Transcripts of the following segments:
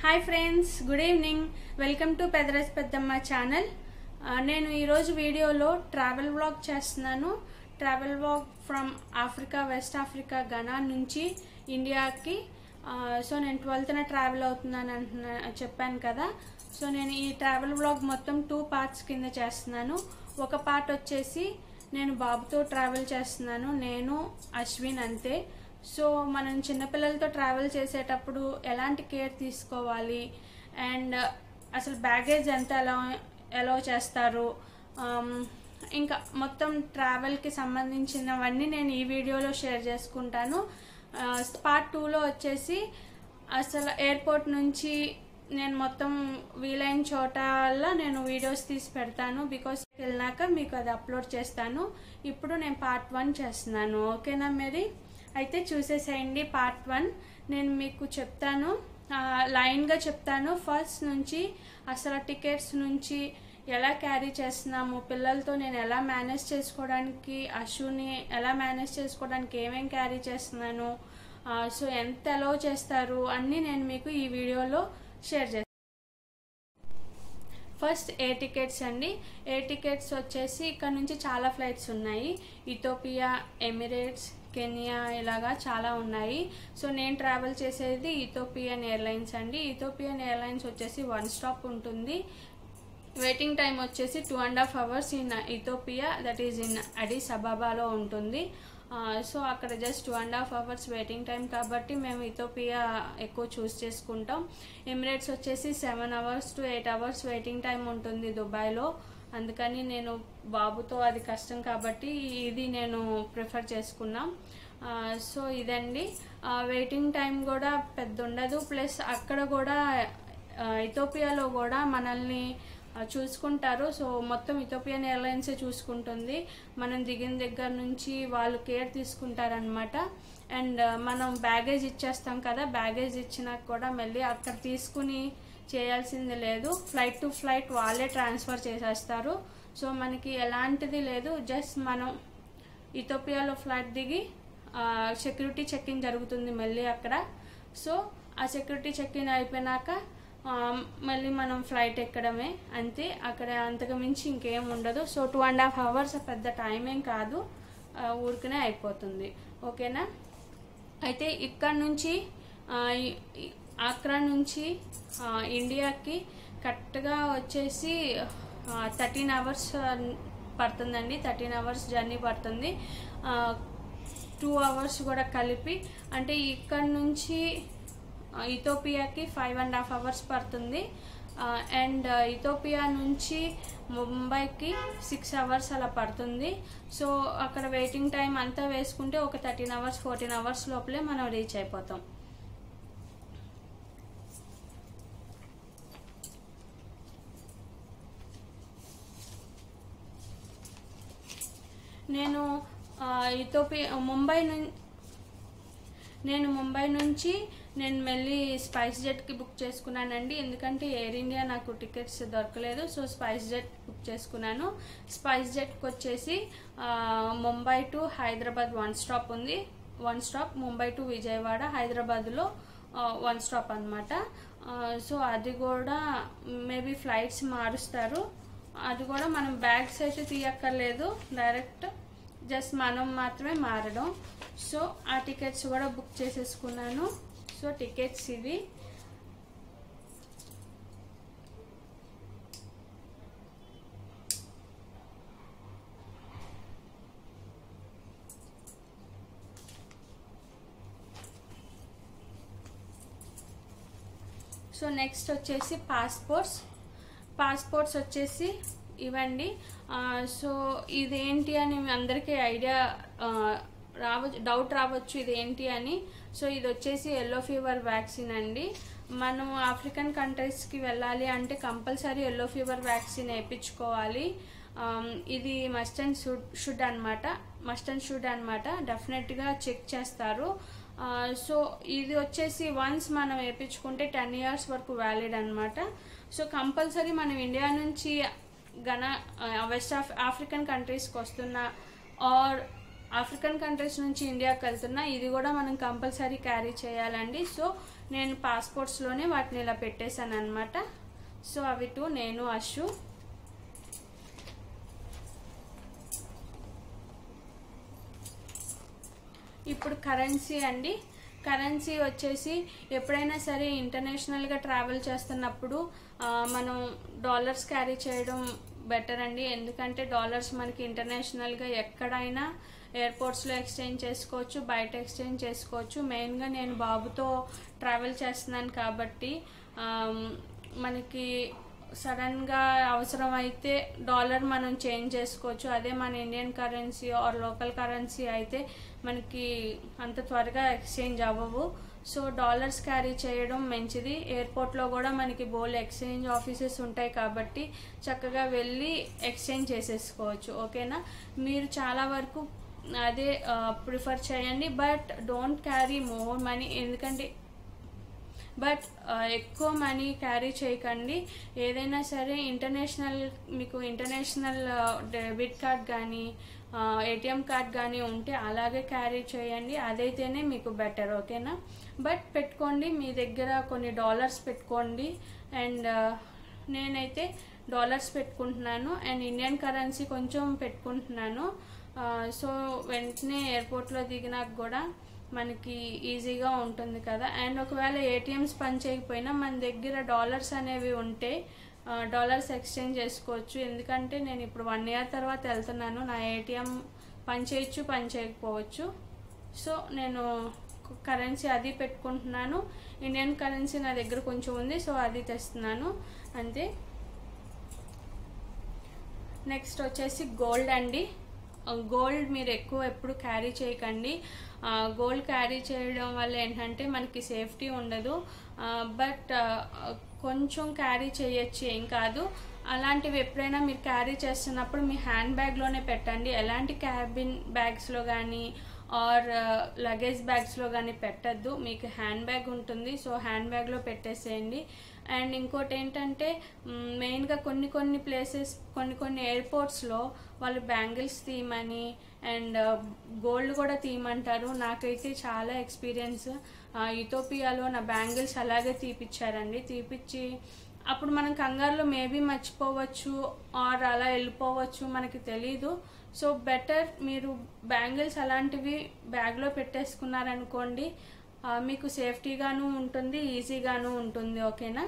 hi friends good evening welcome to పెదరస్ Peddamma channel ఆ, నేను ఈరోజు వీడియోలో ట్రావెల్ వ్లాగ్ చేస్తున్నాను travel vlog from Africa west Africa Ghana నుంచి ఇండియాకి ఆ, సో నేను ట్వెల్త్న ట్రావెల్ అవుతున్నాను అంటున్నా చెప్పాను కదా సో నేను ఈ ట్రావెల్ వ్లాగ్ మొత్తం టూ పార్ట్స్ కింద చేస్తున్నాను ఒక పార్ట్ వచ్చేసి నేను బాబుతో ట్రావెల్ చేస్తున్నాను నేను అశ్విన్ అంతే సో మనం చిన్నపిల్లలతో ట్రావెల్ చేసేటప్పుడు ఎలాంటి కేర్ తీసుకోవాలి అండ్ అసలు బ్యాగేజ్ ఎంత ఎలా ఎలా చేస్తారు ఆమ్, ఇంకా మొత్తం ట్రావెల్కి సంబంధించినవన్నీ నేను ఈ వీడియోలో షేర్ చేసుకుంటాను పార్ట్ టూలో వచ్చేసి అసలు ఎయిర్పోర్ట్ నుంచి నేను మొత్తం వీలైన చోటల్లా నేను వీడియోస్ తీసి పెడతాను బికాస్ వెళ్ళినాక మీకు అది అప్లోడ్ చేస్తాను ఇప్పుడు నేను పార్ట్ వన్ చేస్తున్నాను ఓకేనా మరి అయితే చూసేసేయండి పార్ట్ వన్ నేను మీకు చెప్తాను ఆ, లైన్గా చెప్తాను ఫస్ట్ నుంచి అసలు టికెట్స్ నుంచి ఎలా క్యారీ చేస్తున్నాము పిల్లలతో నేను ఎలా మేనేజ్ చేసుకోవడానికి అషుని ఎలా మేనేజ్ చేసుకోవడానికి ఏమేం క్యారీ చేస్తున్నాను ఆ, సో ఎంత అలో చేస్తారు అన్నీ నేను మీకు ఈ వీడియోలో షేర్ చేస్తాను ఫస్ట్ ఏ టికెట్స్ అండి ఏ టికెట్స్ వచ్చేసి ఇక్కడ నుంచి చాలా ఫ్లైట్స్ ఉన్నాయి ఇథోపియా ఎమిరేట్స్ కెనియా ఇలాగా చాలా ఉన్నాయి సో నేను ట్రావెల్ చేసేది ఇథోపియన్ ఎయిర్లైన్స్ అండి ఇథోపియన్ ఎయిర్లైన్స్ వచ్చేసి వన్ స్టాప్ ఉంటుంది వెయిటింగ్ టైం వచ్చేసి two and half hours in Ethiopia that is in Addis అబాబాలో ఉంటుంది సో అక్కడ just two and half hours waiting time కాబట్టి మేము ఇథోపియా ఎక్కువ చూస్ చేసుకుంటాం ఎమిరేట్స్ వచ్చేసి seven hours to eight hours waiting time ఉంటుంది దుబాయ్లో అందుకని నేను బాబుతో అది కష్టం కాబట్టి ఇది నేను ప్రిఫర్ చేసుకున్నాం సో ఇదండి వెయిటింగ్ టైం కూడా పెద్ద ఉండదు ప్లస్ అక్కడ కూడా ఆ, ఇథోపియాలో కూడా మనల్ని ఆ, చూసుకుంటారు సో మొత్తం ఇథోపియన్ ఎయిర్లైన్సే చూసుకుంటుంది మనం దిగిన దగ్గర నుంచి వాళ్ళు కేర్ తీసుకుంటారనమాట అండ్ మనం బ్యాగేజ్ ఇచ్చేస్తాం కదా బ్యాగేజ్ ఇచ్చినాక కూడా మళ్ళీ అక్కడ తీసుకుని చేయాల్సింది లేదు ఫ్లైట్ టు ఫ్లైట్ వాళ్ళే ట్రాన్స్ఫర్ చేసేస్తారు సో మనకి ఎలాంటిది లేదు జస్ట్ మనం ఇథోపియాలో ఫ్లైట్ దిగి సెక్యూరిటీ చెక్కింగ్ జరుగుతుంది మళ్ళీ అక్కడ సో ఆ సెక్యూరిటీ చెక్కింగ్ అయిపోయినాక ఆ, మళ్ళీ మనం ఫ్లైట్ ఎక్కడమే అంతే అక్కడ అంతకు మించి ఇంకేం ఉండదు so two and half hours పెద్ద టైం ఏం కాదు ఆ, ఊరికనే అయిపోతుంది ఓకేనా అయితే ఇక్కడ నుంచి ఆ, ఈ- ఈ ఆక్రా నుంచి ఆ, ఇండియాకి కరెక్ట్గా వచ్చేసి థర్టీన్ అవర్స్ పడుతుందండి థర్టీన్ అవర్స్ జర్నీ పడుతుంది టూ అవర్స్ కూడా కలిపి అంటే ఇక్కడ నుంచి ఆ, ఇథోపియాకి ఫైవ్ అండ్ హాఫ్ అవర్స్ పడుతుంది అండ్ ఇథోపియా నుంచి ముంబైకి సిక్స్ అవర్స్ అలా పడుతుంది సో అక్కడ వెయిటింగ్ టైం అంతా వేసుకుంటే ఒక థర్టీన్ అవర్స్ ఫోర్టీన్ అవర్స్ లోపలే మనం రీచ్ అయిపోతాం నేను ఆ, ఇథోపియా ముంబై నుంచి నేను ముంబై నుంచి నేను మళ్ళీ స్పైస్ జెట్కి బుక్ చేసుకున్నానండి ఎందుకంటే ఎయిర్ ఇండియా నాకు టికెట్స్ దొరకలేదు సో స్పైస్ జెట్ బుక్ చేసుకున్నాను స్పైస్ జెట్కి వచ్చేసి ఆ, Mumbai to Hyderabad one stop ఉంది one stop Mumbai to Vijayawada హైదరాబాద్లో వన్ స్టాప్ అనమాట సో అది కూడా మేబీ ఫ్లైట్స్ మారుస్తారు అది కూడా మనం బ్యాగ్స్ అయితే తీయక్కర్లేదు డైరెక్ట్ జస్ట్ మనం మాత్రమే మారడం సో ఆ టికెట్స్ కూడా బుక్ చేసేసుకున్నాను సో టికెట్స్ ఇవి సో నెక్స్ట్ వచ్చేసి పాస్పోర్ట్స్ పాస్పోర్ట్స్ వచ్చేసి ఇవ్వండి ఆ, సో ఇదేంటి అని మీ అందరికీ ఐడియా ఆ, రావచ్చు డౌట్ రావచ్చు ఇదేంటి అని సో ఇది వచ్చేసి ఎల్లో ఫీవర్ వ్యాక్సిన్ అండి మనం ఆఫ్రికన్ కంట్రీస్కి వెళ్ళాలి అంటే కంపల్సరీ ఎల్లో ఫీవర్ వ్యాక్సిన్ వేయించుకోవాలి ఆమ్, ఇది మస్ట్ అండ్ షుడ్ షుడ్ అనమాట మస్ట్ అండ్ షుడ్ అనమాట డెఫినెట్గా చెక్ చేస్తారు ఆ, సో ఇది వచ్చేసి వన్స్ మనం వేయించుకుంటే టెన్ ఇయర్స్ వరకు వ్యాలిడ్ అనమాట సో కంపల్సరీ మనం ఇండియా నుంచి గన వెస్ట్ ఆఫ్ ఆఫ్రికన్ కంట్రీస్కి వస్తున్న ఆర్ ఆఫ్రికన్ కంట్రీస్ నుంచి ఇండియాకి వెళ్తున్నా ఇది కూడా మనం కంపల్సరీ క్యారీ చేయాలండి సో నేను పాస్పోర్ట్స్లోనే వాటిని ఇలా పెట్టేశాను అనమాట సో అవి టూ నేను అషు ఇప్పుడు కరెన్సీ అండి కరెన్సీ వచ్చేసి ఎప్పుడైనా సరే ఇంటర్నేషనల్గా ట్రావెల్ చేస్తున్నప్పుడు ఆ, మనం డాలర్స్ క్యారీ చేయడం బెటర్ అండి ఎందుకంటే డాలర్స్ మనకి ఇంటర్నేషనల్గా ఎక్కడైనా ఎయిర్పోర్ట్స్లో ఎక్స్చేంజ్ చేసుకోవచ్చు బయట ఎక్స్చేంజ్ చేసుకోవచ్చు మెయిన్గా నేను బాబుతో ట్రావెల్ చేస్తున్నాను కాబట్టి ఆమ్, మనకి సడన్గా అవసరం అయితే డాలర్ మనం చేంజ్ చేసుకోవచ్చు అదే మన Indian currency or local currency అయితే మనకి అంత త్వరగా ఎక్స్చేంజ్ అవ్వవు సో డాలర్స్ క్యారీ చేయడం మంచిది ఎయిర్పోర్ట్లో కూడా మనకి బోల్ ఎక్స్చేంజ్ ఆఫీసెస్ ఉంటాయి కాబట్టి చక్కగా వెళ్ళి ఎక్స్చేంజ్ చేసేసుకోవచ్చు ఓకేనా మీరు చాలా వరకు అదే ప్రిఫర్ చేయండి but don't carry more money ఎందుకంటే బట్ ఎక్కువ మనీ క్యారీ చేయకండి ఏదైనా సరే ఇంటర్నేషనల్ మీకు ఇంటర్నేషనల్ డెబిట్ కార్డ్ కానీ ఏటీఎం కార్డ్ కానీ ఉంటే అలాగే క్యారీ చేయండి అదైతేనే మీకు బెటర్ ఓకేనా బట్ పెట్టుకోండి మీ దగ్గర కొన్ని డాలర్స్ పెట్టుకోండి అండ్ నేనైతే డాలర్స్ పెట్టుకుంటున్నాను అండ్ ఇండియన్ కరెన్సీ కొంచెం పెట్టుకుంటున్నాను సో వెంటనే ఎయిర్పోర్ట్లో దిగినాక కూడా మనకి ఈజీగా ఉంటుంది కదా అండ్ ఒకవేళ ఏటీఎంస్ పని చేయకపోయినా మన దగ్గర డాలర్స్ అనేవి ఉంటే ఆ, డాలర్స్ ఎక్స్చేంజ్ చేసుకోవచ్చు ఎందుకంటే నేను ఇప్పుడు వన్ ఇయర్ తర్వాత వెళ్తున్నాను నా ఏటీఎం పని చేయొచ్చు పని చేయకపోవచ్చు సో నేను కరెన్సీ అది పెట్టుకుంటున్నాను ఇండియన్ కరెన్సీ నా దగ్గర కొంచెం ఉంది సో అది తెస్తున్నాను అంతే నెక్స్ట్ వచ్చేసి గోల్డ్ అండి గోల్డ్ మీరు ఎక్కువ ఎప్పుడు క్యారీ చేయకండి గోల్డ్ క్యారీ చేయడం వల్ల ఏంటంటే మనకి సేఫ్టీ ఉండదు బట్ కొంచెం క్యారీ చేయొచ్చు ఏం కాదు అలాంటివి ఎప్పుడైనా మీరు క్యారీ చేస్తున్నప్పుడు మీ హ్యాండ్ బ్యాగ్లోనే పెట్టండి ఎలాంటి క్యాబిన్ బ్యాగ్స్లో కానీ ఆర్ లగేజ్ బ్యాగ్స్లో కానీ పెట్టద్దు మీకు హ్యాండ్ బ్యాగ్ ఉంటుంది సో హ్యాండ్ బ్యాగ్లో పెట్టేసేయండి అండ్ ఇంకోటి ఏంటంటే మెయిన్గా కొన్ని కొన్ని ప్లేసెస్ కొన్ని కొన్ని ఎయిర్పోర్ట్స్లో వాళ్ళు బ్యాంగిల్స్ తీయమని అండ్ గోల్డ్ కూడా తీయమంటారు నాకైతే చాలా ఎక్స్పీరియన్స్ ఇథోపియాలో నా బ్యాంగిల్స్ అలాగే తీపిచ్చారండి తీపిచ్చి అప్పుడు మనం కంగారులో మేబీ మర్చిపోవచ్చు ఆర్ అలా వెళ్ళిపోవచ్చు మనకి తెలీదు సో బెటర్ మీరు బ్యాంగిల్స్ అలాంటివి బ్యాగ్లో పెట్టేసుకున్నారనుకోండి ఆ, మీకు సేఫ్టీగాను ఉంటుంది ఈజీగాను ఉంటుంది ఓకేనా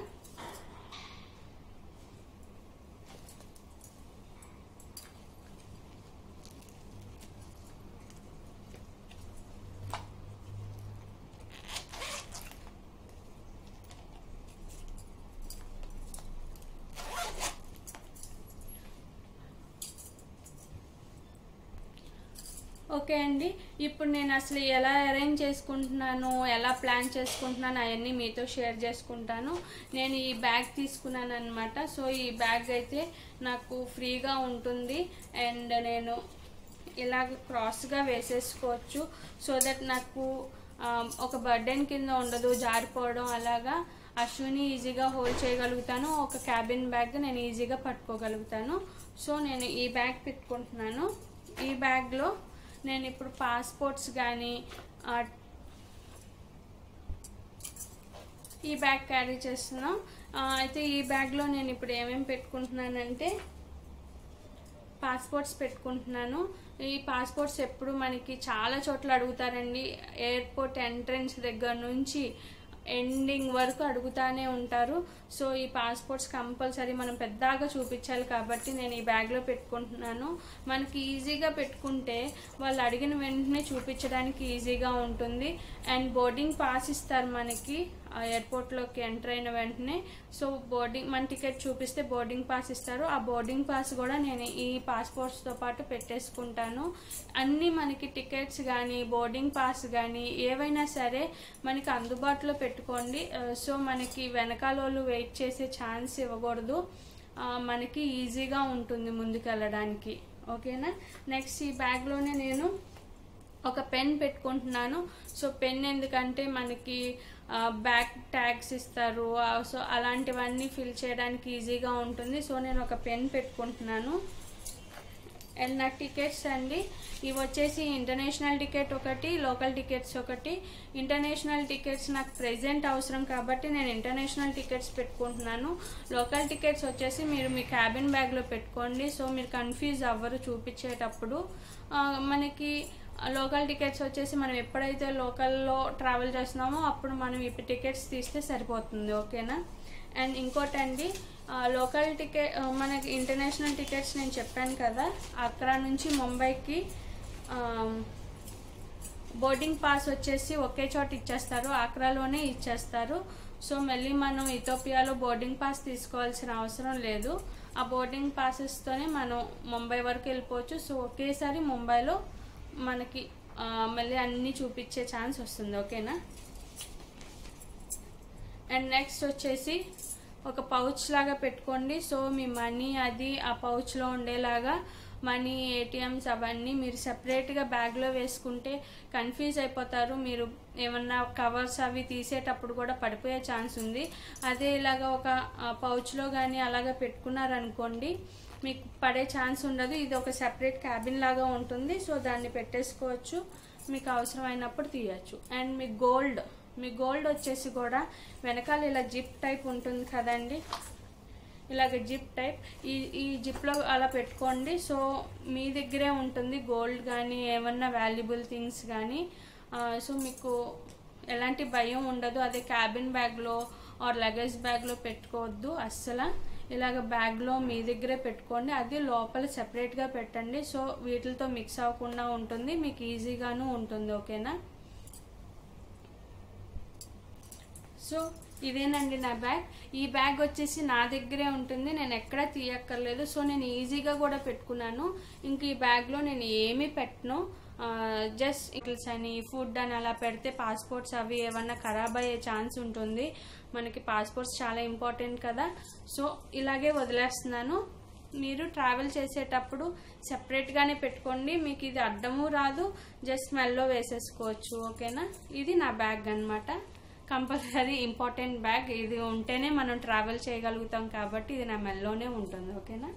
ఓకే అండి ఇప్పుడు నేను అసలు ఎలా అరేంజ్ చేసుకుంటున్నాను ఎలా ప్లాన్ చేసుకుంటున్నాను అవన్నీ మీతో షేర్ చేసుకుంటాను నేను ఈ బ్యాగ్ తీసుకున్నాను అనమాట సో ఈ బ్యాగ్ అయితే నాకు ఫ్రీగా ఉంటుంది అండ్ నేను ఇలాగ క్రాస్గా వేసేసుకోవచ్చు సో దట్ నాకు ఆ, ఒక బర్డెన్ కింద ఉండదు జారిపోవడం అలాగా అశ్విని ఈజీగా హోల్డ్ చేయగలుగుతాను ఒక క్యాబిన్ బ్యాగ్ నేను ఈజీగా పట్టుకోగలుగుతాను సో నేను ఈ బ్యాగ్ పెట్టుకుంటున్నాను ఈ బ్యాగ్లో నేను ఇప్పుడు పాస్పోర్ట్స్ కానీ ఈ బ్యాగ్ క్యారీ చేస్తున్నాం ఆ, అయితే ఈ బ్యాగ్లో నేను ఇప్పుడు ఏమేమి పెట్టుకుంటున్నానంటే పాస్పోర్ట్స్ పెట్టుకుంటున్నాను ఈ పాస్పోర్ట్స్ ఎప్పుడు మనకి చాలా చోట్ల అడుగుతారండి ఎయిర్పోర్ట్ ఎంట్రన్స్ దగ్గర నుంచి ఎండింగ్ వరకు అడుగుతానే ఉంటారు సో ఈ పాస్పోర్ట్స్ కంపల్సరీ మనం పెద్దగా చూపించాలి కాబట్టి నేను ఈ బ్యాగ్లో పెట్టుకుంటున్నాను మనకి ఈజీగా పెట్టుకుంటే వాళ్ళు అడిగిన వెంటనే చూపించడానికి ఈజీగా ఉంటుంది అండ్ బోర్డింగ్ పాస్ ఇస్తారు మనకి ఆ ఎయిర్పోర్ట్లోకి ఎంటర్ అయిన వెంటనే సో బోర్డింగ్ మన టికెట్ చూపిస్తే బోర్డింగ్ పాస్ ఇస్తారు ఆ బోర్డింగ్ పాస్ కూడా నేను ఈ పాస్పోర్ట్స్తో పాటు పెట్టేసుకుంటాను అన్నీ మనకి టికెట్స్ కానీ బోర్డింగ్ పాస్ కానీ ఏవైనా సరే మనకి అందుబాటులో పెట్టుకోండి ఆ, సో మనకి వెనకాల వాళ్ళు వెయిట్ చేసే ఛాన్స్ ఇవ్వకూడదు ఆ, మనకి ఈజీగా ఉంటుంది ముందుకు వెళ్ళడానికి ఓకేనా నెక్స్ట్ ఈ బ్యాగ్లోనే నేను ఒక పెన్ పెట్టుకుంటున్నాను సో పెన్ ఎందుకంటే మనకి బ్యాక్ ట్యాగ్స్ ఇస్తారు ఆ, సో అలాంటివన్నీ ఫిల్ చేయడానికి ఈజీగా ఉంటుంది సో నేను ఒక పెన్ పెట్టుకుంటున్నాను అండ్ నా టికెట్స్ అండి ఇవి వచ్చేసి ఇంటర్నేషనల్ టికెట్ ఒకటి లోకల్ టికెట్స్ ఒకటి ఇంటర్నేషనల్ టికెట్స్ నాకు ప్రెజెంట్ అవసరం కాబట్టి నేను ఇంటర్నేషనల్ టికెట్స్ పెట్టుకుంటున్నాను లోకల్ టికెట్స్ వచ్చేసి మీరు మీ క్యాబిన్ బ్యాగ్లో పెట్టుకోండి సో మీరు కన్ఫ్యూజ్ అవ్వరు చూపించేటప్పుడు ఆ, మనకి లోకల్ టికెట్స్ వచ్చేసి మనం ఎప్పుడైతే లోకల్లో ట్రావెల్ చేస్తున్నామో అప్పుడు మనం ఈ టికెట్స్ తీస్తే సరిపోతుంది ఓకేనా అండ్ ఇంకోటండి ఆ, లోకల్ టికెట్ ఆ, మనకి ఇంటర్నేషనల్ టికెట్స్ నేను చెప్పాను కదా అక్కడ నుంచి ముంబైకి ఆ, బోర్డింగ్ పాస్ వచ్చేసి ఒకే చోట ఇచ్చేస్తారు ఆక్రాలోనే ఇచ్చేస్తారు సో మళ్ళీ మనం ఇథోపియాలో బోర్డింగ్ పాస్ తీసుకోవాల్సిన అవసరం లేదు ఆ బోర్డింగ్ పాసెస్తోనే మనం ముంబై వరకు వెళ్ళిపోవచ్చు సో ఒకేసారి ముంబైలో మనకి ఆ, మళ్ళీ అన్నీ చూపించే ఛాన్స్ వస్తుంది ఓకేనా అండ్ నెక్స్ట్ వచ్చేసి ఒక పౌచ్ లాగా పెట్టుకోండి సో మీ మనీ అది ఆ పౌచ్లో ఉండేలాగా మనీ ఏటీఎంస్ అవన్నీ మీరు సెపరేట్గా బ్యాగ్లో వేసుకుంటే కన్ఫ్యూజ్ అయిపోతారు మీరు ఏమన్నా కవర్స్ అవి తీసేటప్పుడు కూడా పడిపోయే ఛాన్స్ ఉంది అదే ఇలాగ ఒక పౌచ్లో కానీ అలాగ పెట్టుకున్నారనుకోండి మీకు పడే ఛాన్స్ ఉండదు ఇది ఒక సెపరేట్ క్యాబిన్ లాగా ఉంటుంది సో దాన్ని పెట్టేసుకోవచ్చు మీకు అవసరమైనప్పుడు తీయచ్చు అండ్ మీ గోల్డ్ మీ గోల్డ్ వచ్చేసి కూడా వెనకాల ఇలా జిప్ టైప్ ఉంటుంది కదండి ఇలాగ జిప్ టైప్ ఈ ఈ జిప్లో అలా పెట్టుకోండి సో మీ దగ్గరే ఉంటుంది గోల్డ్ కానీ ఏమన్నా వాల్యుబుల్ థింగ్స్ కానీ సో మీకు ఎలాంటి భయం ఉండదు అదే క్యాబిన్ బ్యాగ్లో ఆర్ లగేజ్ బ్యాగ్లో పెట్టుకోవద్దు అస్సలు ఇలాగ బ్యాగ్లో మీ దగ్గరే పెట్టుకోండి అది లోపల సెపరేట్గా పెట్టండి సో వీటితో మిక్స్ అవ్వకుండా ఉంటుంది మీకు ఈజీగాను ఉంటుంది ఓకేనా సో ఇదేనండి నా బ్యాగ్ ఈ బ్యాగ్ వచ్చేసి నా దగ్గరే ఉంటుంది నేను ఎక్కడా తీయక్కర్లేదు సో నేను ఈజీగా కూడా పెట్టుకున్నాను ఇంక ఈ బ్యాగ్లో నేను ఏమీ పెట్టను జస్ట్ ఇట్ల్స్ అని ఫుడ్ అని అలా పెడితే పాస్పోర్ట్స్ అవి ఏమన్నా ఖరాబ్ అయ్యే ఛాన్స్ ఉంటుంది మనకి పాస్పోర్ట్స్ చాలా ఇంపార్టెంట్ కదా సో ఇలాగే వదిలేస్తున్నాను మీరు ట్రావెల్ చేసేటప్పుడు సెపరేట్గానే పెట్టుకోండి మీకు ఇది అడ్డము రాదు జస్ట్ స్మెల్లో వేసేసుకోవచ్చు ఓకేనా ఇది నా బ్యాగ్ అన్నమాట కంపల్సరీ ఇంపార్టెంట్ బ్యాగ్ ఇది ఉంటేనే మనం ట్రావెల్ చేయగలుగుతాం కాబట్టి ఇది నా మెల్లోనే ఉంటుంది ఓకేనా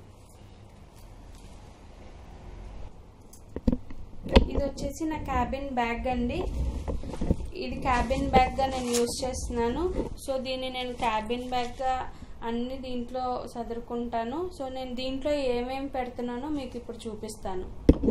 ఇది వచ్చేసి నా క్యాబిన్ బ్యాగ్ అండి ఇది క్యాబిన్ బ్యాగ్గా నేను యూజ్ చేస్తున్నాను సో దీన్ని నేను క్యాబిన్ బ్యాగ్గా అన్ని దీంట్లో సదురుకుంటాను సో నేను దీంట్లో ఏమేమి పెడుతున్నానో మీకు ఇప్పుడు చూపిస్తాను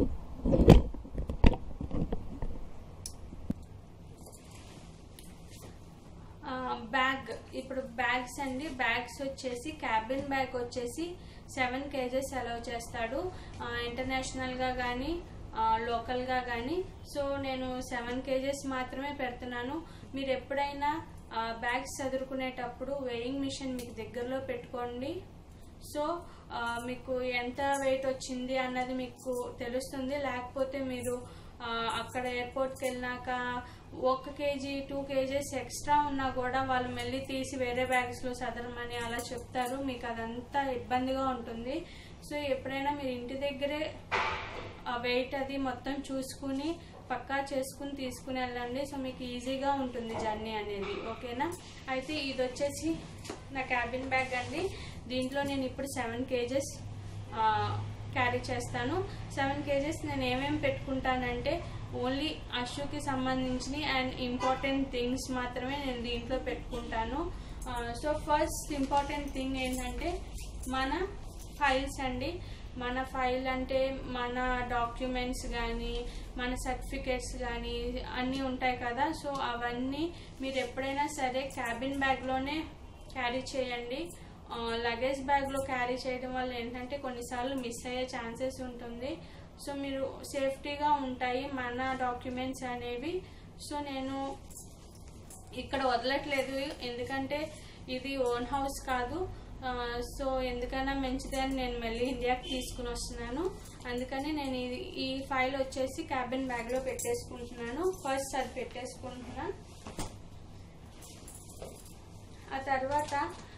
ఆ, బ్యాగ్ ఇప్పుడు బ్యాగ్స్ అండి బ్యాగ్స్ వచ్చేసి క్యాబిన్ బ్యాగ్ వచ్చేసి సెవెన్ కేజెస్ అలౌ చేస్తాడు ఆ, ఇంటర్నేషనల్గా కానీ ఆ, లోకల్గా కానీ సో నేను సెవెన్ కేజెస్ మాత్రమే పెడుతున్నాను మీరు ఎప్పుడైనా ఆ, బ్యాగ్స్ చదువుకునేటప్పుడు వెయింగ్ మిషన్ మీకు దగ్గరలో పెట్టుకోండి సో ఆ, మీకు ఎంత వెయిట్ వచ్చింది అన్నది మీకు తెలుస్తుంది లేకపోతే మీరు ఆ, అక్కడ ఎయిర్పోర్ట్కి వెళ్ళినాక ఒక కేజీ టూ కేజీస్ ఎక్స్ట్రా ఉన్నా కూడా వాళ్ళు మళ్ళీ తీసి వేరే బ్యాగ్స్లో సదరమని అలా చెప్తారు మీకు అదంతా ఇబ్బందిగా ఉంటుంది సో ఎప్పుడైనా మీరు ఇంటి దగ్గరే ఆ వెయిట్ అది మొత్తం చూసుకుని పక్కా చేసుకుని తీసుకుని వెళ్ళండి సో మీకు ఈజీగా ఉంటుంది జర్నీ అనేది ఓకేనా అయితే ఇది వచ్చేసి నా క్యాబిన్ బ్యాగ్ అండి దీంట్లో నేను ఇప్పుడు సెవెన్ కేజెస్ క్యారీ చేస్తాను సెవెన్ కేజెస్ నేను ఏమేమి పెట్టుకుంటానంటే ఓన్లీ అషుకి సంబంధించినవి అండ్ ఇంపార్టెంట్ థింగ్స్ మాత్రమే నేను దీంట్లో పెట్టుకుంటాను సో ఫస్ట్ ఇంపార్టెంట్ థింగ్ ఏంటంటే మన ఫైల్స్ అండి మన ఫైల్ అంటే మన డాక్యుమెంట్స్ కానీ మన సర్టిఫికేట్స్ కానీ అన్నీ ఉంటాయి కదా సో అవన్నీ మీరు ఎప్పుడైనా సరే క్యాబిన్ బ్యాగ్లోనే క్యారీ చేయండి లగేజ్ బ్యాగ్లో క్యారీ చేయడం వల్ల ఏంటంటే కొన్నిసార్లు మిస్ అయ్యే ఛాన్సెస్ ఉంటుంది సో మీరు సేఫ్టీగా ఉంటాయి మన డాక్యుమెంట్స్ అనేవి సో నేను ఇక్కడ వదలట్లేదు ఎందుకంటే ఇది ఓన్ హౌస్ కాదు ఆ, సో ఎందుకైనా మంచిదే అని నేను మళ్ళీ ఇండియాకి తీసుకుని వస్తున్నాను అందుకని నేను ఇది ఈ ఫైల్ వచ్చేసి క్యాబిన్ బ్యాగ్లో పెట్టేసుకుంటున్నాను ఫస్ట్ అది పెట్టేసుకుంటున్నాను ఆ తర్వాత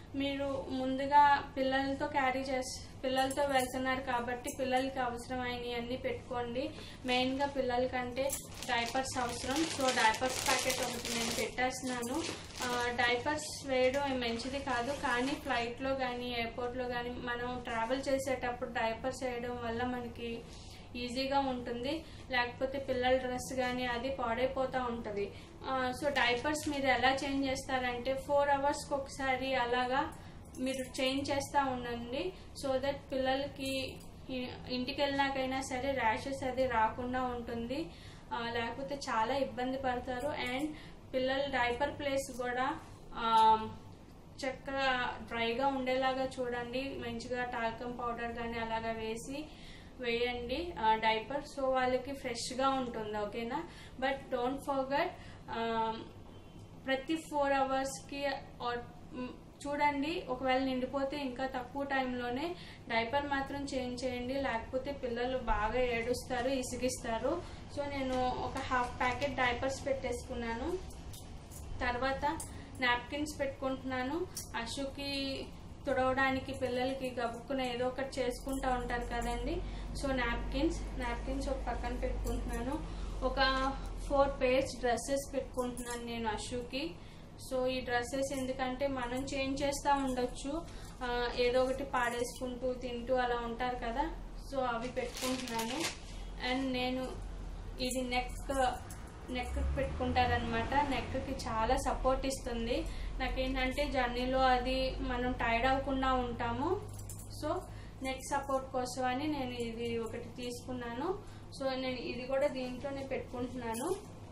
మీరు ముందుగా పిల్లలతో క్యారీ చేసి పిల్లలతో వెళ్తున్నారు కాబట్టి పిల్లలకి అవసరమైనవి అన్నీ పెట్టుకోండి మెయిన్గా పిల్లలకంటే డైపర్స్ అవసరం సో డైపర్స్ ప్యాకెట్ ఒకటి నేను పెట్టేస్తున్నాను డైపర్స్ వేయడం ఏం మంచిది కాదు కానీ ఫ్లైట్లో కానీ ఎయిర్పోర్ట్లో కానీ మనం ట్రావెల్ చేసేటప్పుడు డైపర్స్ వేయడం వల్ల మనకి ఈజీగా ఉంటుంది లేకపోతే పిల్లల డ్రెస్ కానీ అది పాడైపోతూ ఉంటుంది సో డైపర్స్ మీరు ఎలా చేంజ్ చేస్తారంటే ఫోర్ అవర్స్కి ఒకసారి అలాగా మీరు చేంజ్ చేస్తూ ఉండండి సో దట్ పిల్లలకి ఇ- ఇంటికి వెళ్ళినాకైనా సరే ర్యాషెస్ అది రాకుండా ఉంటుంది ఆ, లేకపోతే చాలా ఇబ్బంది పడతారు అండ్ పిల్లల డైపర్ ప్లేస్ కూడా ఆ, చక్కగా డ్రైగా ఉండేలాగా చూడండి మంచిగా టాల్కమ్ పౌడర్ కానీ అలాగా వేసి వేయండి డైపర్ సో వాళ్ళకి ఫ్రెష్గా ఉంటుంది ఓకేనా బట్ డోంట్ ఫర్గట్ ప్రతి ఫోర్ అవర్స్కి చూడండి ఒకవేళ నిండిపోతే ఇంకా తక్కువ టైంలోనే డైపర్ మాత్రం చేంజ్ చేయండి లేకపోతే పిల్లలు బాగా ఏడుస్తారు ఇసిగిస్తారు సో నేను ఒక హాఫ్ ప్యాకెట్ డైపర్స్ పెట్టేసుకున్నాను తర్వాత నాప్కిన్స్ పెట్టుకుంటున్నాను అశుకి తుడవడానికి పిల్లలకి గబుక్కున ఏదో ఒకటి చేసుకుంటూ ఉంటారు కదండి సో నాప్కిన్స్ నాప్కిన్స్ ఒక పక్కన పెట్టుకుంటున్నాను ఒక ఫోర్ పేర్స్ డ్రెస్సెస్ పెట్టుకుంటున్నాను నేను అశుకి సో ఈ డ్రెస్సెస్ ఎందుకంటే మనం చేంజ్ చేస్తూ ఉండొచ్చు ఆ, ఏదో ఒకటి పాడేసుకుంటూ తింటూ అలా ఉంటారు కదా సో అవి పెట్టుకుంటున్నాను అండ్ నేను ఇది నెక్ నెక్ పెట్టుకుంటారనమాట నెక్కి చాలా సపోర్ట్ ఇస్తుంది నాకేంటంటే జర్నీలో అది మనం టైర్డ్ అవ్వకుండా ఉంటాము సో నెక్ సపోర్ట్ కోసం అని నేను ఇది ఒకటి తీసుకున్నాను సో నేను ఇది కూడా దీంట్లోనే పెట్టుకుంటున్నాను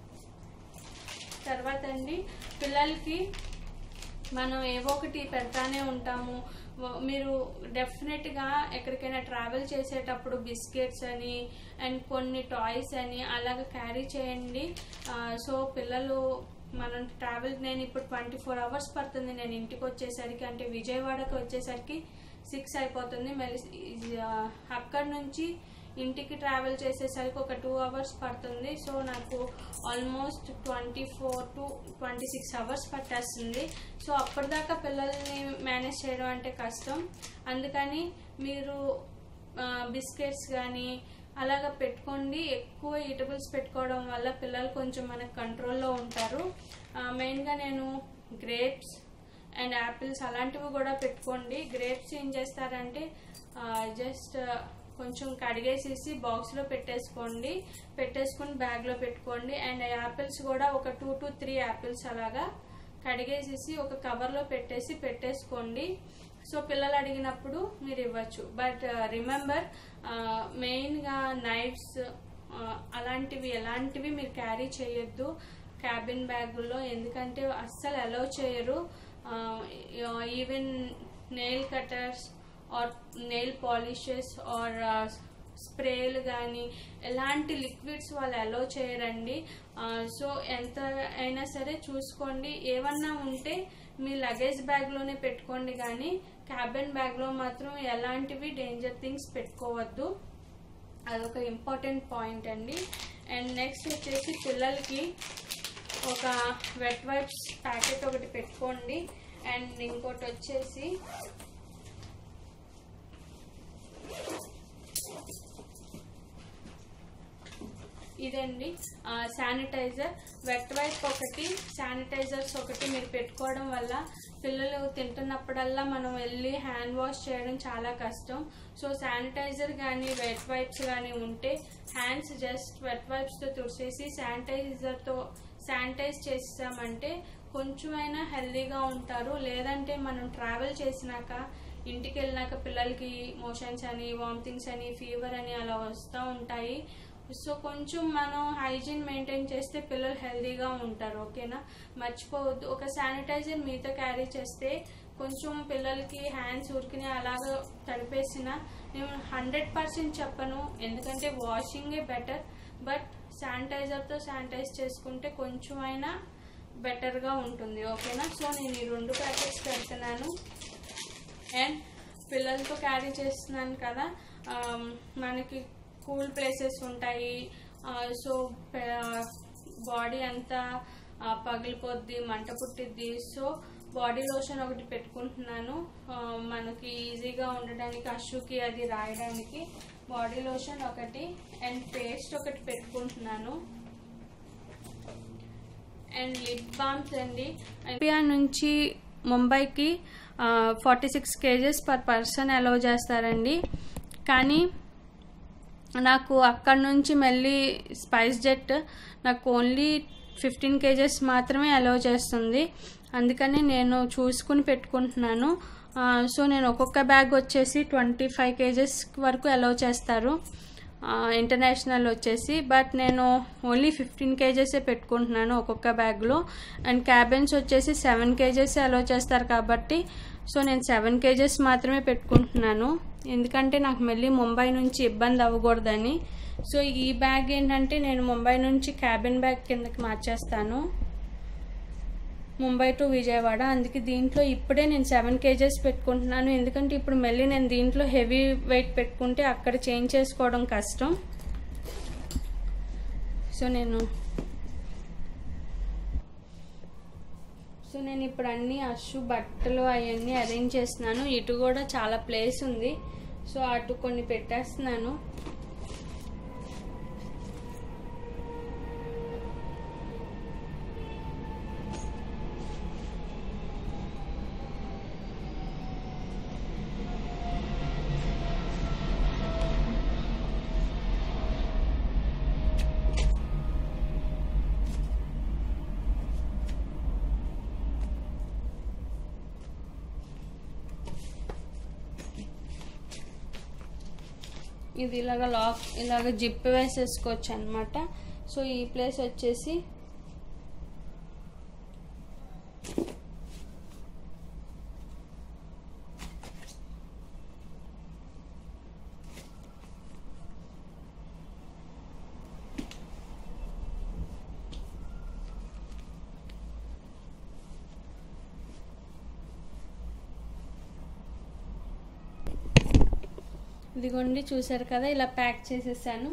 తర్వాత అండి పిల్లలకి మనం ఏవో ఒకటి పెడతానే ఉంటాము వ- మీరు డెఫినెట్గా ఎక్కడికైనా ట్రావెల్ చేసేటప్పుడు బిస్కెట్స్ అని అండ్ కొన్ని టాయ్స్ అని అలాగ క్యారీ చేయండి ఆ, సో పిల్లలు మనం ట్రావెల్ నేను ఇప్పుడు ట్వంటీ ఫోర్ అవర్స్ పడుతుంది నేను ఇంటికి వచ్చేసరికి అంటే విజయవాడకి వచ్చేసరికి సిక్స్ అయిపోతుంది మళ్ళీ ఆ, అక్కడి నుంచి ఇంటికి ట్రావెల్ చేసేసరికి ఒక టూ అవర్స్ పడుతుంది సో నాకు almost twenty four to twenty six hours పట్టేస్తుంది సో అప్పటిదాకా పిల్లల్ని మేనేజ్ చేయడం అంటే కష్టం అందుకని మీరు బిస్కెట్స్ కానీ అలాగా పెట్టుకోండి ఎక్కువ ఈటబుల్స్ పెట్టుకోవడం వల్ల పిల్లలు కొంచెం మనకు కంట్రోల్లో ఉంటారు మెయిన్గా నేను గ్రేప్స్ అండ్ యాపిల్స్ అలాంటివి కూడా పెట్టుకోండి గ్రేప్స్ ఏం చేస్తారంటే జస్ట్ కొంచెం కడిగేసేసి బాక్స్లో పెట్టేసుకోండి పెట్టేసుకుని బ్యాగ్లో పెట్టుకోండి అండ్ యాపిల్స్ కూడా ఒక టూ టు త్రీ యాపిల్స్ అలాగా కడిగేసేసి ఒక కవర్లో పెట్టేసి పెట్టేసుకోండి సో పిల్లలు అడిగినప్పుడు మీరు ఇవ్వచ్చు బట్ రిమెంబర్ మెయిన్గా నైఫ్స్ అలాంటివి ఎలాంటివి మీరు క్యారీ చేయొద్దు క్యాబిన్ బ్యాగుల్లో ఎందుకంటే అస్సలు అలౌ చేయరు even nail cutters or nail polishes or స్ప్రేలు కానీ ఎలాంటి లిక్విడ్స్ వాళ్ళు అలో చేయరండి సో ఎంత అయినా సరే చూసుకోండి ఏమన్నా ఉంటే మీ లగేజ్ బ్యాగ్లోనే పెట్టుకోండి కానీ క్యాబిన్ బ్యాగ్లో మాత్రం ఎలాంటివి డేంజర్ థింగ్స్ పెట్టుకోవద్దు అదొక ఇంపార్టెంట్ పాయింట్ అండి అండ్ నెక్స్ట్ వచ్చేసి పిల్లలకి ఒక వెట్ వైప్స్ ప్యాకెట్ ఒకటి పెట్టుకోండి అండ్ ఇంకోటి వచ్చేసి ఇదండి శానిటైజర్ వెట్ వైప్ ఒకటి శానిటైజర్స్ ఒకటి మీరు పెట్టుకోవడం వల్ల పిల్లలు తింటున్నప్పుడల్లా మనం వెళ్ళి హ్యాండ్ వాష్ చేయడం చాలా కష్టం సో శానిటైజర్ కానీ వెట్ వైప్స్ కానీ ఉంటే హ్యాండ్స్ జస్ట్ వెట్ వైప్స్తో తుడిచేసి శానిటైజర్తో శానిటైజ్ చేసామంటే కొంచెమైనా హెల్దీగా ఉంటారు లేదంటే మనం ట్రావెల్ చేసినాక ఇంటికి వెళ్ళినాక పిల్లలకి మోషన్స్ అని వామిటింగ్స్ అని ఫీవర్ అని అలా వస్తూ ఉంటాయి సో కొంచెం మనం హైజీన్ మెయింటైన్ చేస్తే పిల్లలు హెల్దీగా ఉంటారు ఓకేనా మర్చిపోవద్దు ఒక శానిటైజర్ మీతో క్యారీ చేస్తే కొంచెం పిల్లలకి హ్యాండ్స్ ఉరికిని అలాగా తడిపేసిన నేను హండ్రెడ్ పర్సెంట్ చెప్పను ఎందుకంటే వాషింగే బెటర్ బట్ శానిటైజర్తో శానిటైజ్ చేసుకుంటే కొంచెం అయినా బెటర్గా ఉంటుంది ఓకేనా సో నేను ఈ రెండు ప్యాకెట్స్ పెడుతున్నాను అండ్ పిల్లలతో క్యారీ చేస్తున్నాను కదా ఆమ్, మనకి కూల్ ప్లేసెస్ ఉంటాయి సో బాడీ అంతా ఆ, పగిలిపోద్ది మంట పుట్టిద్ది సో బాడీ లోషన్ ఒకటి పెట్టుకుంటున్నాను ఆ, మనకి ఈజీగా ఉండడానికి అషుకి అది రాయడానికి బాడీ లోషన్ ఒకటి అండ్ పేస్ట్ ఒకటి పెట్టుకుంటున్నాను అండ్ లిప్ బామ్స్ అండి ఇండియా నుంచి ముంబైకి forty six kgs per person allow చేస్తారండి కానీ నాకు అక్కడ నుంచి మళ్ళీ స్పైస్ జెట్ నాకు ఓన్లీ ఫిఫ్టీన్ కేజెస్ మాత్రమే అలౌ చేస్తుంది అందుకని నేను చూసుకుని పెట్టుకుంటున్నాను ఆ, సో నేను ఒక్కొక్క బ్యాగ్ వచ్చేసి ట్వంటీ ఫైవ్ కేజెస్ వరకు అలౌ చేస్తారు ఆ, ఇంటర్నేషనల్ వచ్చేసి బట్ నేను ఓన్లీ ఫిఫ్టీన్ కేజెసే పెట్టుకుంటున్నాను ఒక్కొక్క బ్యాగ్లో అండ్ క్యాబిన్స్ వచ్చేసి సెవెన్ కేజెస్ అలౌ చేస్తారు కాబట్టి సో నేను సెవెన్ కేజెస్ మాత్రమే పెట్టుకుంటున్నాను ఎందుకంటే నాకు మళ్ళీ ముంబై నుంచి ఇబ్బంది అవ్వకూడదని సో ఈ బ్యాగ్ ఏంటంటే నేను ముంబై నుంచి క్యాబిన్ బ్యాగ్ కిందకి మార్చేస్తాను ముంబై టు విజయవాడ అందుకే దీంట్లో ఇప్పుడే నేను సెవెన్ కేజెస్ పెట్టుకుంటున్నాను ఎందుకంటే ఇప్పుడు మళ్ళీ నేను దీంట్లో హెవీ వెయిట్ పెట్టుకుంటే అక్కడ చేంజ్ చేసుకోవడం కష్టం సో నేను సో నేను ఇప్పుడు అన్ని అషు బట్టలు అవన్నీ అరేంజ్ చేస్తున్నాను ఇటు కూడా చాలా ప్లేస్ ఉంది సో అటు కొన్ని పెట్టేస్తున్నాను ఇది ఇలాగ లాక్ ఇలాగ జిప్ వేసేసుకోవచ్చు అనమాట సో ఈ ప్లేస్ వచ్చేసి ఇదిగోండి చూసారు కదా ఇలా ప్యాక్ చేసేసాను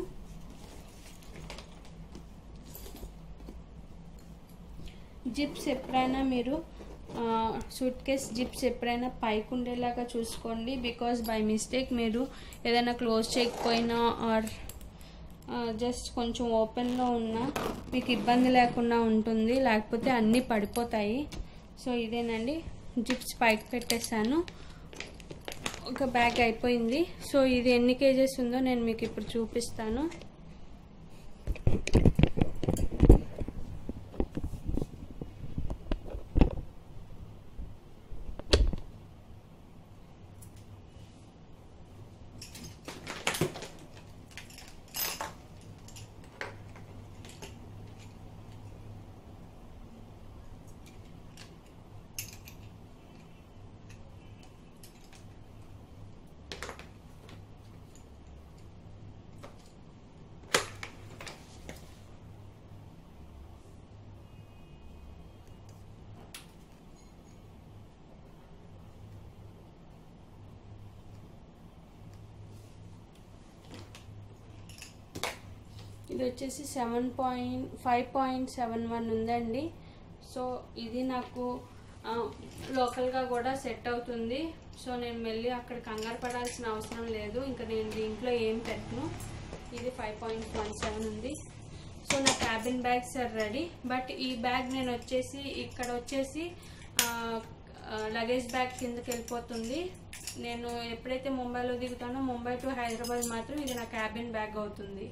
జిప్స్ ఎప్పుడైనా మీరు సూట్ కేస్ జిప్స్ ఎప్పుడైనా పైకి ఉండేలాగా చూసుకోండి బికాస్ బై మిస్టేక్ మీరు ఏదైనా క్లోజ్ చేయకపోయినా ఆర్ జస్ట్ కొంచెం ఓపెన్లో ఉన్నా మీకు ఇబ్బంది లేకుండా ఉంటుంది లేకపోతే అన్నీ పడిపోతాయి సో ఇదేనండి జిప్స్ పైకి పెట్టేశాను ఒక బ్యాగ్ అయిపోయింది సో ఇది ఎన్ని కేజెస్ ఉందో నేను మీకు ఇప్పుడు చూపిస్తాను ఇది వచ్చేసి seven point five point seven one ఉందండి సో ఇది నాకు ఆ, లోకల్గా కూడా సెట్ అవుతుంది సో నేను మళ్ళీ అక్కడ కంగారు పడాల్సిన అవసరం లేదు ఇంకా నేను దీంట్లో ఏం పెట్టను ఇది ఫైవ్ పాయింట్ వన్ సెవెన్ ఉంది సో నా cabin bags are ready but ఈ బ్యాగ్ నేను వచ్చేసి ఇక్కడ వచ్చేసి లగేజ్ బ్యాగ్ కిందకి వెళ్ళిపోతుంది నేను ఎప్పుడైతే ముంబైలో దిగుతానో ముంబై టు హైదరాబాద్ మాత్రం ఇది నా క్యాబిన్ బ్యాగ్ అవుతుంది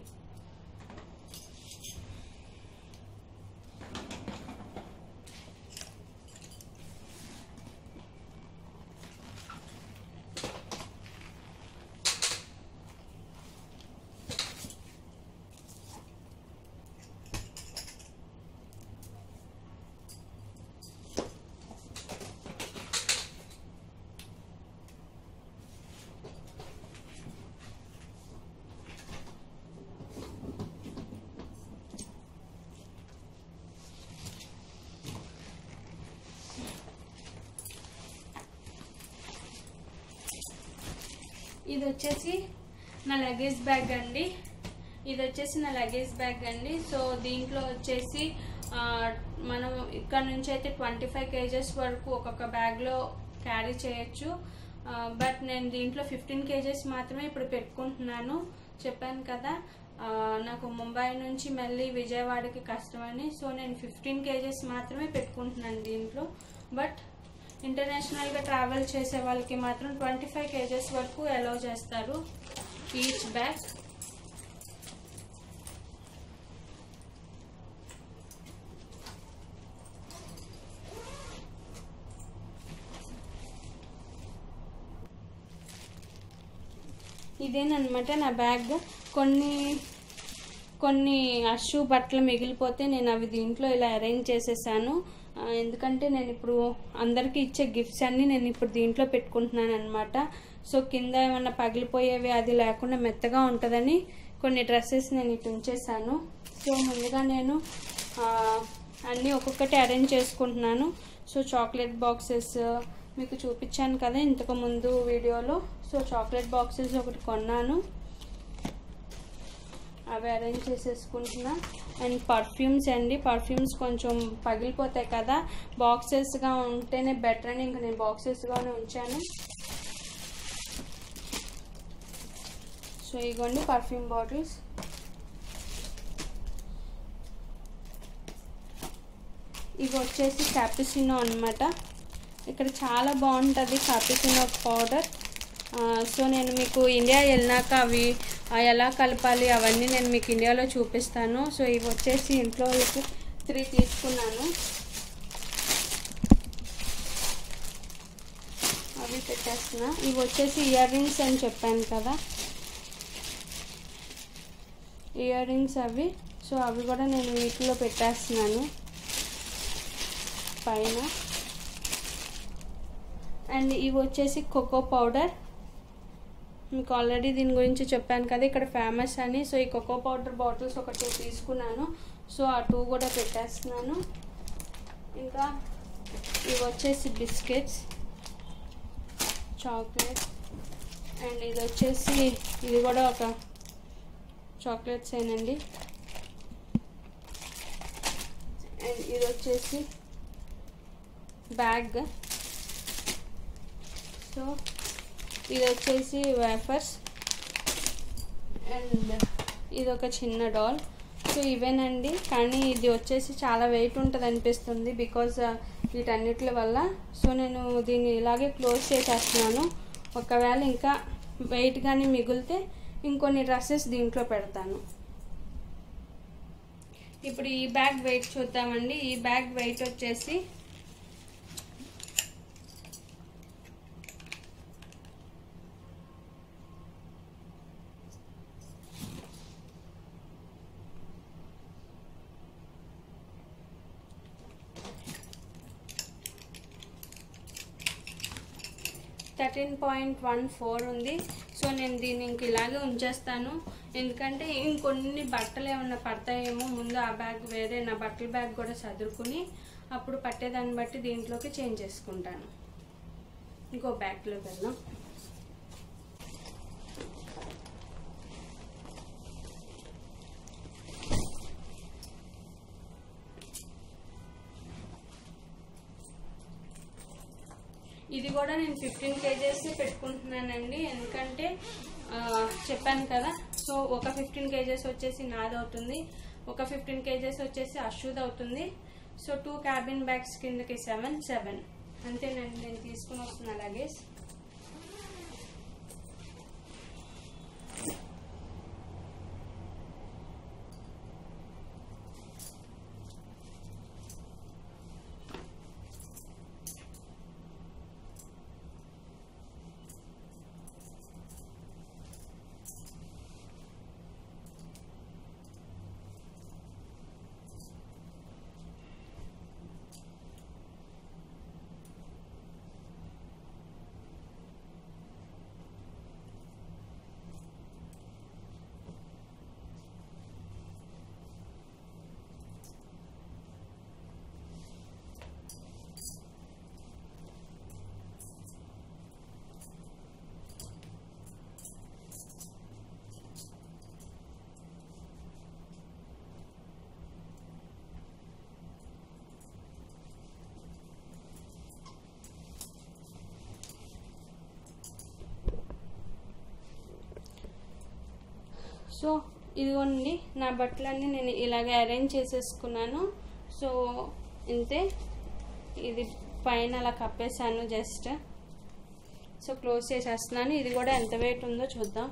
ఇది వచ్చేసి నా లగేజ్ బ్యాగ్ అండి ఇది వచ్చేసి నా లగేజ్ బ్యాగ్ అండి సో దీంట్లో వచ్చేసి ఆ, మనం ఇక్కడ నుంచి అయితే ట్వంటీ ఫైవ్ కేజెస్ వరకు ఒక్కొక్క బ్యాగ్లో క్యారీ చేయొచ్చు బట్ నేను దీంట్లో ఫిఫ్టీన్ కేజెస్ మాత్రమే ఇప్పుడు పెట్టుకుంటున్నాను చెప్పాను కదా ఆ, నాకు ముంబై నుంచి మళ్ళీ విజయవాడకి కష్టమని సో నేను ఫిఫ్టీన్ కేజెస్ మాత్రమే పెట్టుకుంటున్నాను దీంట్లో బట్ ఇంటర్నేషనల్గా ట్రావెల్ చేసే వాళ్ళకి మాత్రం ట్వంటీ ఫైవ్ కేజెస్ వరకు అలౌ చేస్తారు ఈచ్ బ్యాగ్ ఇదేనమాట నా బ్యాగ్ కొన్ని కొన్ని అషు బట్టలు మిగిలిపోతే నేను అవి దీంట్లో ఇలా అరేంజ్ చేసేసాను ఆ, ఎందుకంటే నేను ఇప్పుడు అందరికీ ఇచ్చే గిఫ్ట్స్ అన్నీ నేను ఇప్పుడు దీంట్లో పెట్టుకుంటున్నాను అనమాట సో కింద ఏమన్నా పగిలిపోయేవి అది లేకుండా మెత్తగా ఉంటుందని కొన్ని డ్రెస్సెస్ నేను ఇటు ఉంచేసాను సో ముందుగా నేను ఆ, అన్నీ ఒక్కొక్కటి అరేంజ్ చేసుకుంటున్నాను సో చాక్లెట్ బాక్సెస్ మీకు చూపించాను కదా ఇంతకు ముందు వీడియోలో సో చాక్లెట్ బాక్సెస్ ఒకటి కొన్నాను అవి అరేంజ్ చేసేసుకుంటున్నా అండ్ పర్ఫ్యూమ్స్ అండి పర్ఫ్యూమ్స్ కొంచెం పగిలిపోతాయి కదా బాక్సెస్గా ఉంటేనే బెటర్ అని ఇంకా నేను బాక్సెస్గానే ఉంచాను సో ఇగోండి పర్ఫ్యూమ్ బాటిల్స్ ఇవి వచ్చేసి క్యాపిసినో అన్నమాట ఇక్కడ చాలా బాగుంటుంది క్యాపిసినో పౌడర్ సో నేను మీకు ఇండియా వెళ్ళినాక అవి ఆ, ఎలా కలపాలి అవన్నీ నేను మీకు ఇండియాలో చూపిస్తాను సో ఇవి వచ్చేసి ఇంట్లో త్రీ తీసుకున్నాను అవి పెట్టేస్తున్నా ఇవి వచ్చేసి ఇయర్ రింగ్స్ అని చెప్పాను కదా ఇయర్ రింగ్స్ అవి సో అవి కూడా నేను వీటిలో పెట్టేస్తున్నాను పైన అండ్ ఇవి వచ్చేసి కోకో పౌడర్ మీకు ఆల్రెడీ దీని గురించి చెప్పాను కదా ఇక్కడ ఫేమస్ అని సో ఈ కోకో పౌడర్ బాటిల్స్ ఒక టూ తీసుకున్నాను సో ఆ టూ కూడా పెట్టేస్తున్నాను ఇంకా ఇవి వచ్చేసి బిస్కెట్స్ చాక్లెట్ అండ్ ఇది వచ్చేసి ఇది కూడా ఒక చాక్లెట్స్ ఏనండి అండ్ ఇది వచ్చేసి బ్యాగ్ సో ఇది వచ్చేసి వేఫర్స్ అండ్ ఇది ఒక చిన్న డాల్ సో ఇవేనండి కానీ ఇది వచ్చేసి చాలా వెయిట్ ఉంటుంది అనిపిస్తుంది బికాజ్ వీటన్నిటి వల్ల సో నేను దీన్ని ఇలాగే క్లోజ్ చేసేస్తున్నాను ఒకవేళ ఇంకా వెయిట్ కానీ మిగిలితే ఇంకొన్ని డ్రెస్సెస్ దీంట్లో పెడతాను ఇప్పుడు ఈ బ్యాగ్ వెయిట్ చూద్దామండి ఈ బ్యాగ్ వెయిట్ వచ్చేసి థర్టీన్ పాయింట్ వన్ ఫోర్ ఉంది సో నేను దీన్ని ఇంక ఇలాగే ఉంచేస్తాను ఎందుకంటే ఇంకొన్ని బట్టలు ఏమన్నా పడతాయేమో ముందు ఆ బ్యాగ్ వేరే నా బట్టల బ్యాగ్ కూడా చదువుకుని అప్పుడు పట్టేదాన్ని బట్టి దీంట్లోకి చేంజ్ చేసుకుంటాను ఇంకో బ్యాగ్లోకి వెళ్దాం ఇది కూడా నేను ఫిఫ్టీన్ కేజెస్ పెట్టుకుంటున్నానండి ఎందుకంటే ఆ, చెప్పాను కదా సో ఒక ఫిఫ్టీన్ కేజెస్ వచ్చేసి నాది అవుతుంది ఒక ఫిఫ్టీన్ కేజెస్ వచ్చేసి అశ్వద్ అవుతుంది సో టూ క్యాబిన్ బ్యాగ్స్ కిందకి సెవెన్ సెవెన్ అంతేనండి నేను తీసుకుని వస్తున్నా లగేజ్ సో ఇదిగోండి నా బట్టలన్నీ నేను ఇలాగే అరేంజ్ చేసేసుకున్నాను సో ఇంతే ఇది పైన అలా కప్పేసాను జస్ట్ సో క్లోజ్ చేసేస్తున్నాను ఇది కూడా ఎంత వెయిట్ ఉందో చూద్దాం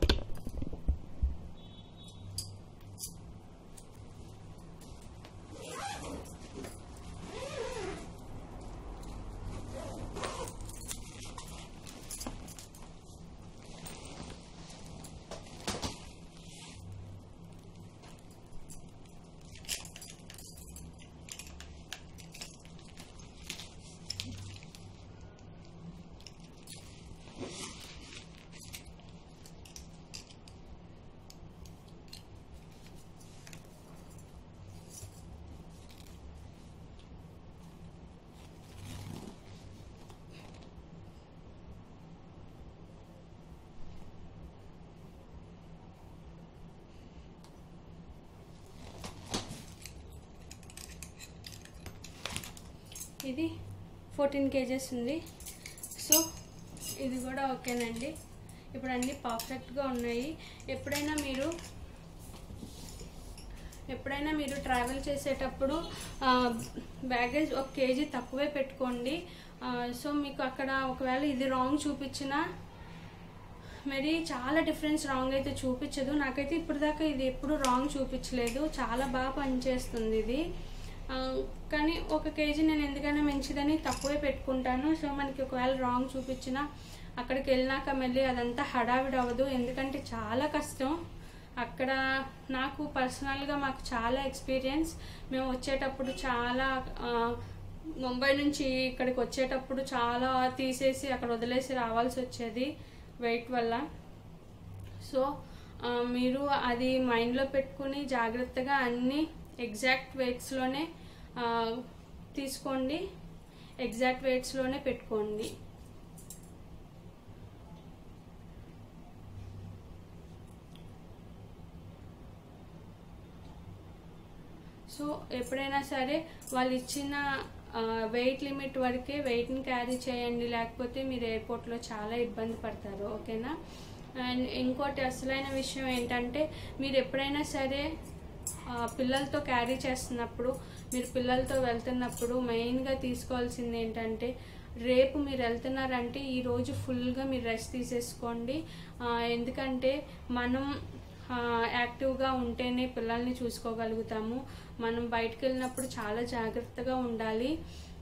ఇది ఫోర్టీన్ కేజెస్ ఉంది సో ఇది కూడా ఓకేనండి ఇప్పుడు అన్నీ పర్ఫెక్ట్గా ఉన్నాయి ఎప్పుడైనా మీరు ఎప్పుడైనా మీరు ట్రావెల్ చేసేటప్పుడు బ్యాగేజ్ ఒక కేజీ తక్కువే పెట్టుకోండి ఆ, సో మీకు అక్కడ ఒకవేళ ఇది రాంగ్ చూపించినా మరి చాలా డిఫరెన్స్ రాంగ్ అయితే చూపించదు నాకైతే ఇప్పటిదాకా ఇది ఎప్పుడు రాంగ్ చూపించలేదు చాలా బాగా పనిచేస్తుంది ఇది ఆ, కానీ ఒక కేజీ నేను ఎందుకైనా మంచిదని తక్కువే పెట్టుకుంటాను సో మనకి ఒకవేళ రాంగ్ చూపించినా అక్కడికి వెళ్ళినాక మళ్ళీ అదంతా హడావిడి అవ్వదు ఎందుకంటే చాలా కష్టం అక్కడ నాకు పర్సనల్గా మాకు చాలా ఎక్స్పీరియన్స్ మేము వచ్చేటప్పుడు చాలా ఆ, ముంబై నుంచి ఇక్కడికి వచ్చేటప్పుడు చాలా తీసేసి అక్కడ వదిలేసి రావాల్సి వచ్చేది వెయిట్ వల్ల సో ఆ, మీరు అది మైండ్లో పెట్టుకుని జాగ్రత్తగా అన్ని ఎగ్జాక్ట్ వెయిట్స్లోనే తీసుకోండి ఎగ్జాక్ట్ వెయిట్స్లోనే పెట్టుకోండి సో ఎప్పుడైనా సరే వాళ్ళు ఇచ్చిన వెయిట్ లిమిట్ వరకే వెయిట్ని క్యారీ చేయండి లేకపోతే మీరు ఎయిర్పోర్ట్లో చాలా ఇబ్బంది పడతారు ఓకేనా అండ్ ఇంకోటి అసలైన విషయం ఏంటంటే మీరు ఎప్పుడైనా సరే ఆ, పిల్లలతో క్యారీ చేస్తున్నప్పుడు మీరు పిల్లలతో వెళ్తున్నప్పుడు మెయిన్గా తీసుకోవాల్సింది ఏంటంటే రేపు మీరు వెళ్తున్నారంటే ఈ రోజు ఫుల్గా మీరు రెస్ట్ తీసేసుకోండి ఆ, ఎందుకంటే మనం ఆ, యాక్టివ్గా ఉంటేనే పిల్లల్ని చూసుకోగలుగుతాము మనం బయటకు వెళ్ళినప్పుడు చాలా జాగ్రత్తగా ఉండాలి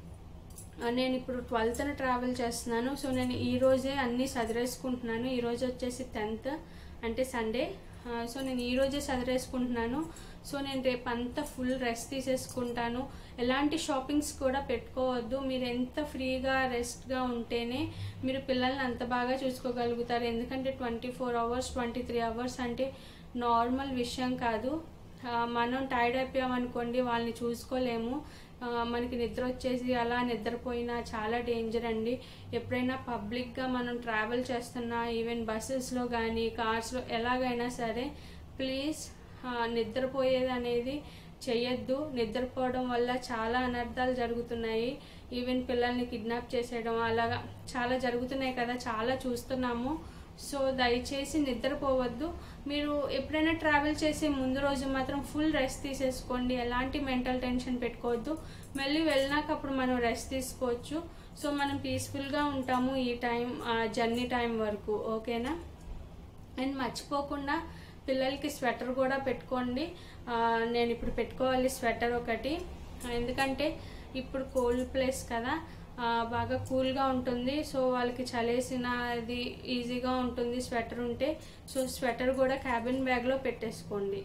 ఆ, నేను ఇప్పుడు ట్వెల్త్న ట్రావెల్ చేస్తున్నాను సో నేను ఈ రోజే అన్నీ సదిరేసుకుంటున్నాను ఈ రోజు వచ్చేసి టెన్త్ అంటే సండే ఆ, సో నేను ఈ రోజే సదిరేసుకుంటున్నాను సో నేను రేపు అంతా ఫుల్ రెస్ట్ తీసేసుకుంటాను ఎలాంటి షాపింగ్స్ కూడా పెట్టుకోవద్దు మీరు ఎంత ఫ్రీగా రెస్ట్గా ఉంటేనే మీరు పిల్లల్ని అంత బాగా చూసుకోగలుగుతారు ఎందుకంటే twenty four hours twenty three hours అంటే నార్మల్ విషయం కాదు ఆ, మనం టైర్డ్ అయిపోయామనుకోండి వాళ్ళని చూసుకోలేము ఆ, మనకి నిద్ర వచ్చేసి అలా నిద్రపోయినా చాలా డేంజర్ అండి ఎప్పుడైనా పబ్లిక్గా మనం ట్రావెల్ చేస్తున్నా ఈవెన్ బస్సెస్లో కానీ కార్స్లో ఎలాగైనా సరే ప్లీజ్ నిద్రపోయేది అనేది చెయ్యొద్దు నిద్రపోవడం వల్ల చాలా అనర్థాలు జరుగుతున్నాయి ఈవెన్ పిల్లల్ని కిడ్నాప్ చేసేయడం అలాగా చాలా జరుగుతున్నాయి కదా చాలా చూస్తున్నాము సో దయచేసి నిద్రపోవద్దు మీరు ఎప్పుడైనా ట్రావెల్ చేసే ముందు రోజు మాత్రం ఫుల్ రెస్ట్ తీసేసుకోండి ఎలాంటి మెంటల్ టెన్షన్ పెట్టుకోవద్దు మళ్ళీ వెళ్ళినాక అప్పుడు మనం రెస్ట్ తీసుకోవచ్చు సో మనం పీస్ఫుల్గా ఉంటాము ఈ టైం జర్నీ టైం వరకు ఓకేనా అండ్ మర్చిపోకుండా పిల్లలకి స్వెటర్ కూడా పెట్టుకోండి ఆ, నేను ఇప్పుడు పెట్టుకోవాలి స్వెటర్ ఒకటి ఎందుకంటే ఇప్పుడు కోల్డ్ ప్లేస్ కదా ఆ, బాగా కూల్గా ఉంటుంది సో వాళ్ళకి చలేసిన అది ఈజీగా ఉంటుంది స్వెటర్ ఉంటే సో స్వెటర్ కూడా క్యాబిన్ బ్యాగ్లో పెట్టేసుకోండి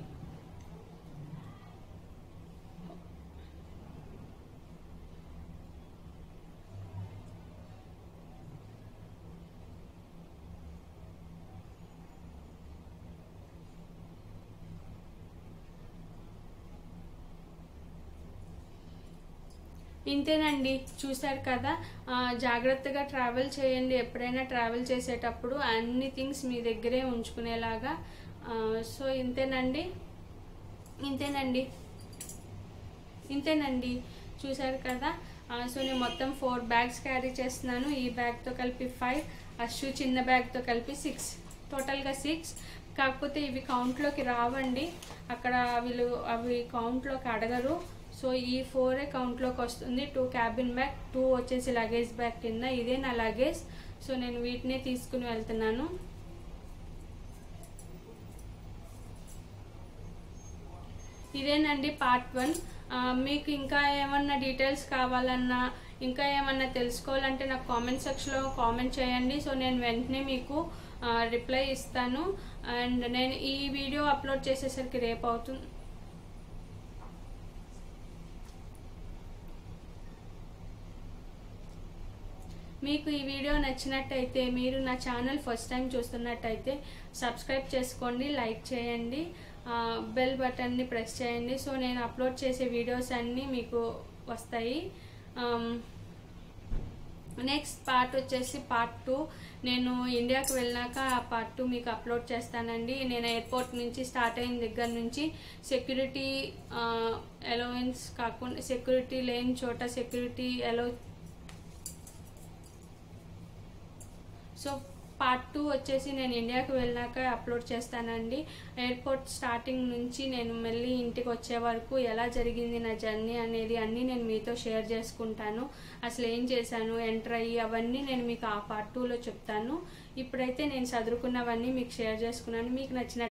ఇంతేనండి చూశారు కదా ఆ, జాగ్రత్తగా ట్రావెల్ చేయండి ఎప్పుడైనా ట్రావెల్ చేసేటప్పుడు అన్ని థింగ్స్ మీ దగ్గరే ఉంచుకునేలాగా ఆ, సో ఇంతేనండి ఇంతేనండి ఇంతేనండి చూశారు కదా ఆ, సో నేను మొత్తం ఫోర్ బ్యాగ్స్ క్యారీ చేస్తున్నాను ఈ బ్యాగ్తో కలిపి ఫైవ్ అషు చిన్న బ్యాగ్తో కలిపి సిక్స్ టోటల్గా సిక్స్ కాకపోతే ఇవి కౌంట్లోకి రావండి అక్కడ వీళ్ళు అవి కౌంట్లోకి అడగరు సో ఈ ఫోరే కౌంట్లోకి వస్తుంది టూ క్యాబిన్ బ్యాగ్ టూ వచ్చేసి లగేజ్ బ్యాగ్ కింద ఇదే నా లగేజ్ సో నేను వీటినే తీసుకుని వెళ్తున్నాను ఇదేనండి పార్ట్ వన్ మీకు ఇంకా ఏమన్నా డీటెయిల్స్ కావాలన్నా ఇంకా ఏమన్నా తెలుసుకోవాలంటే నాకు కామెంట్ సెక్షన్లో కామెంట్ చేయండి సో నేను వెంటనే మీకు రిప్లై ఇస్తాను అండ్ నేను ఈ వీడియో అప్లోడ్ చేసేసరికి రేపు అవుతుంది మీకు ఈ వీడియో నచ్చినట్టయితే మీరు నా ఛానల్ ఫస్ట్ టైం చూస్తున్నట్టయితే సబ్స్క్రైబ్ చేసుకోండి లైక్ చేయండి ఆ, బెల్ బటన్ని ప్రెస్ చేయండి సో నేను అప్లోడ్ చేసే వీడియోస్ అన్నీ మీకు వస్తాయి ఆమ్, నెక్స్ట్ పార్ట్ వచ్చేసి పార్ట్ టూ నేను ఇండియాకి వెళ్ళాక ఆ పార్ట్ టూ మీకు అప్లోడ్ చేస్తానండి నేను ఎయిర్పోర్ట్ నుంచి స్టార్ట్ అయిన దగ్గర నుంచి సెక్యూరిటీ అలవెన్స్ కాకుండా సెక్యూరిటీ లేని చోట security allow so part two వచ్చేసి నేను ఇండియాకి వెళ్ళాక అప్లోడ్ చేస్తానండి ఎయిర్పోర్ట్ స్టార్టింగ్ నుంచి నేను మళ్ళీ ఇంటికి వచ్చే వరకు ఎలా జరిగింది నా జర్నీ అనేది అన్నీ నేను మీతో షేర్ చేసుకుంటాను అసలు ఏం చేశాను ఎంటర్ అయ్యి అవన్నీ నేను మీకు ఆ పార్ట్ టూలో చెప్తాను ఇప్పుడైతే నేను చదువుకున్నవన్నీ మీకు షేర్ చేసుకున్నాను మీకు నచ్చిన